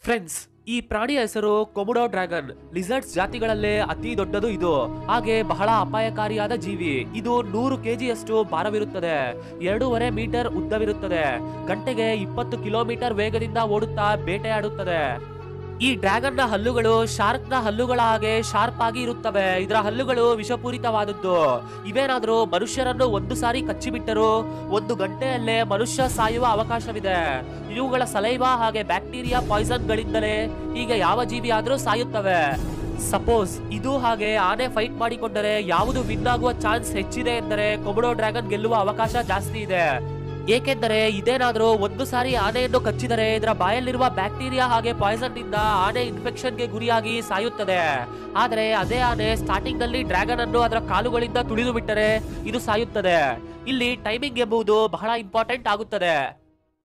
friends ಈ ಪ್ರಾಣಿಯ ಹೆಸರು ಕೊಮುಡೋ ಡ್ರ್ಯಾಗನ್ ಲಿಸರ್ಡ್ಸ್ ಜಾತಿಗಳಲ್ಲೇ ಅತಿ ದೊಡ್ಡದು ಇದು ಹಾಗೆ ಬಹಳ ಅಪಾಯಕಾರಿಯಾದ ಜೀವಿ ಇದು ನೂರು ಕೆಜಿಯಷ್ಟು ಭಾರವಿರುತ್ತದೆ ಎರಡೂವರೆ ಮೀಟರ್ ಉದ್ದವಿರುತ್ತದೆ ಗಂಟೆಗೆ ಇಪ್ಪತ್ತು ಕಿಲೋಮೀಟರ್ ವೇಗದಿಂದ ಓಡುತ್ತಾ ಬೇಟೆಯಾಡುತ್ತದೆ ಈ ಡ್ರ್ಯಾಗನ್ ನ ಹಲ್ಲುಗಳು ಶಾರ್ಕ್ ನ ಹಲ್ಲುಗಳ ಹಾಗೆ ಶಾರ್ಪ್ ಆಗಿ ಇರುತ್ತವೆ ಇದರ ಹಲ್ಲುಗಳು ವಿಷಪೂರಿತವಾದದ್ದು ಇವೇನಾದ್ರೂ ಮನುಷ್ಯರನ್ನು ಒಂದು ಸಾರಿ ಕಚ್ಚಿಬಿಟ್ಟರು ಒಂದು ಗಂಟೆಯಲ್ಲೇ ಮನುಷ್ಯ ಸಾಯುವ ಅವಕಾಶವಿದೆ ಇವುಗಳ ಸಲೈವಾ ಹಾಗೆ ಬ್ಯಾಕ್ಟೀರಿಯಾ ಪಾಯ್ಸನ್ ಗಳಿಂದಲೇ ಈಗ ಯಾವ ಜೀವಿ ಆದ್ರೂ ಸಾಯುತ್ತವೆ ಸಪೋಸ್ ಇದು ಹಾಗೆ ಆನೆ ಫೈಟ್ ಮಾಡಿಕೊಂಡರೆ ಯಾವುದು ವಿನ್ ಆಗುವ ಚಾನ್ಸ್ ಹೆಚ್ಚಿದೆ ಎಂದರೆ ಕೊಮಡೋ ಡ್ರ್ಯಾಗನ್ ಗೆಲ್ಲುವ ಅವಕಾಶ ಜಾಸ್ತಿ ಇದೆ ಏಕೆಂದರೆ ಇದೇನಾದ್ರೂ ಒಂದು ಸಾರಿ ಆನೆಯನ್ನು ಕಚ್ಚಿದರೆ ಇದರ ಬಾಯಲ್ಲಿರುವ ಬ್ಯಾಕ್ಟೀರಿಯಾ ಹಾಗೆ ಪಾಯ್ಸನ್ ನಿಂದ ಆನೆ ಇನ್ಫೆಕ್ಷನ್ಗೆ ಗುರಿಯಾಗಿ ಸಾಯುತ್ತದೆ ಆದರೆ ಅದೇ ಆನೆ ಸ್ಟಾರ್ಟಿಂಗ್ ನಲ್ಲಿ ಡ್ರ್ಯಾಗನ್ ಅನ್ನು ಅದರ ಕಾಲುಗಳಿಂದ ತುಳಿದು ಬಿಟ್ಟರೆ ಇದು ಸಾಯುತ್ತದೆ ಇಲ್ಲಿ ಟೈಮಿಂಗ್ ಎಂಬುದು ಬಹಳ ಇಂಪಾರ್ಟೆಂಟ್ ಆಗುತ್ತದೆ